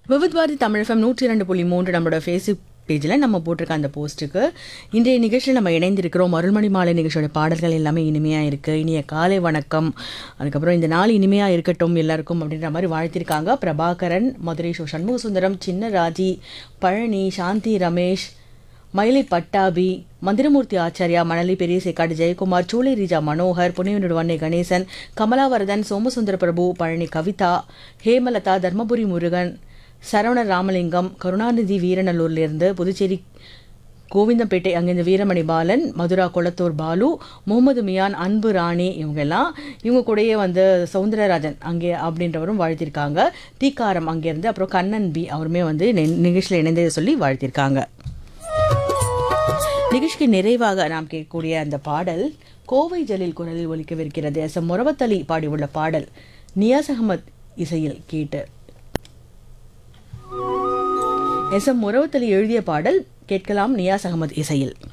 Vividh Bharathi Tamil FM நூற்றி இரண்டு புள்ளி மூன்று நம்மளோட ஃபேஸ்புக் பேஜில் நம்ம போட்டிருக்க அந்த போஸ்ட்டுக்கு இன்றைய நிகழ்ச்சியில் நம்ம இணைந்திருக்கிறோம் அருள்மணி மாலை நிகழ்ச்சியோட பாடல்கள் எல்லாமே இனிமையாக இருக்குது இனிய காலை வணக்கம் அதுக்கப்புறம் இந்த நாள் இனிமையாக இருக்கட்டும் எல்லாருக்கும் அப்படின்ற மாதிரி வாழ்த்திருக்காங்க பிரபாகரன் மதுரை ஷோ சண்முக சுந்தரம் சின்ன ராஜி பழனி சாந்தி ரமேஷ் மயிலை பட்டாபி மந்திரமூர்த்தி ஆச்சாரியா மணலி பெரியசேக்காடு ஜெயக்குமார் சூளை ரீஜா மனோகர் புனிவனுடு வன்னை கணேசன் கமலாவரதன் சோமசுந்தர பிரபு பழனி கவிதா ஹேமலதா தர்மபுரி முருகன் சரவண ராமலிங்கம் கருணாநிதி வீரநல்லூர்லேருந்து புதுச்சேரி கோவிந்தம்பேட்டை அங்கேருந்து வீரமணி பாலன் மதுரா கொளத்தூர் பாலு முகமது மியான் அன்பு ராணி இவங்கெல்லாம் இவங்க கூடயே வந்து சவுந்தரராஜன் அங்கே அப்படின்றவரும் வாழ்த்திருக்காங்க தீக்காரம் அங்கேருந்து அப்புறம் கண்ணன் பி அவருமே வந்து நி- நிகழ்ச்சியில் இணைந்ததை சொல்லி வாழ்த்திருக்காங்க நிகழ்ச்சிக்கு நிறைவாக நாம் கேட்கக்கூடிய அந்த பாடல் கோவை ஜலீல் குரலில் ஒலிக்கவிருக்கிறது எஸ் எம் முரவத்தலி பாடியுள்ள பாடல் நியாஸ் அகமத் இசையில் கேட்டு எஸ் எம் முரவத்தலி எழுதிய பாடல் கேட்கலாம் நியாஸ் அகமது இசையில்